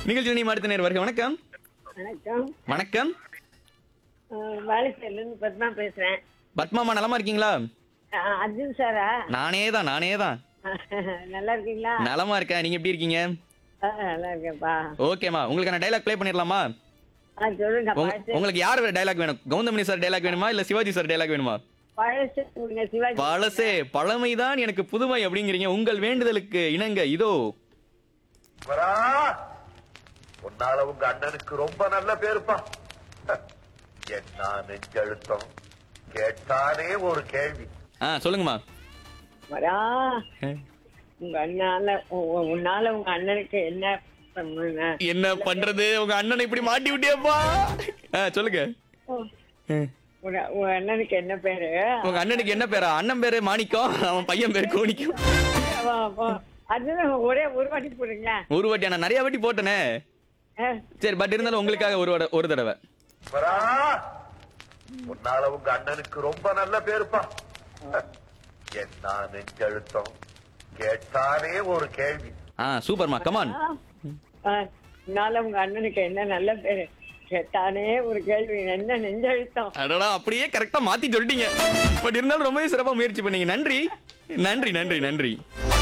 நிகழ்ச்சி நீ அடுத்த நேர் வருக வணக்கம் வணக்கம் வணக்கம் வாலிசேர்லேருந்து பத்மா பேசுறேன் பத்மாமா நலமா இருக்கீங்களா அஹ், அர்ஜுன் சாரா நானே தான் நானே தான் நல்லா இருக்கீங்களா நலமா இருக்கேன் நீங்க எப்படி இருக்கீங்க அஹ், நல்லா இருக்கேன்ப்பா ஓகேமா உங்களுக்கான டைலாக் ப்ளே பண்ணிடலாமா ஆ சொல்லுங்க உங்க- பழசு உங்களுக்கு யார் டைலாக் வேணும் கவுந்தமணி சார் டைலாக் வேணுமா இல்ல சிவாஜி சார் டைலாக் வேணுமா பழசு கொடுங்க சிவாஜி பழசே பழமைதான் எனக்கு புதுமை அப்படிங்கிறீங்க உங்கள் வேண்டுதலுக்கு இணங்க இதோ வரா உன்னால உங்க அண்ணனுக்கு ரொம்ப நல்ல பேருப்பா என்ன நெஞ்சழுத்தம் கேட்டானே ஒரு கேள்வி ஆ சொல்லுங்கம்மா வரா உங்க அண்ணால உ- உ- உன்னால உங்க அண்ணனுக்கு என்ன பண்ணுங்க? என்ன பண்றது உங்க அண்ணனை இப்படி மாட்டி விட்டியப்பா ஆ, சொல்லுங்க ஓ, ஆ. உங்க உங்க அண்ணனுக்கு என்ன பேரு உங்க அண்ணனுக்கு என்ன பேரா அண்ணன் பேரு மாணிக்கம் அவன் பையன் பேரு கோணிக்கம் வா, வா. அர்ஜுன் ஒரே ஒரு வாட்டி போடுங்க ஒரு வாட்டி நான் நிறைய வாட்டி போட்டனே சரி பட் இருந்தாலும் உங்களுக்காக ஒரு வட- ஒரு தடவை வரா உன்னால உங்க அண்ணனுக்கு ரொம்ப நல்ல பேருப்பா என்ன நெஞ்சழுத்தம் கேட்டானே ஒரு கேள்வி ஆ சூப்பர்மா கமான் உன்னால உங்க அண்ணனுக்கு என்ன நல்ல பேரு கேட்டானே ஒரு கேள்வி என்ன நெஞ்சழுத்தம் அடடா அப்படியே கரெக்டா மாத்தி சொல்லிட்டீங்க பட் இருந்தாலும் ரொம்பவே சிறப்பா முயற்சி பண்ணீங்க நன்றி நன்றி நன்றி நன்றி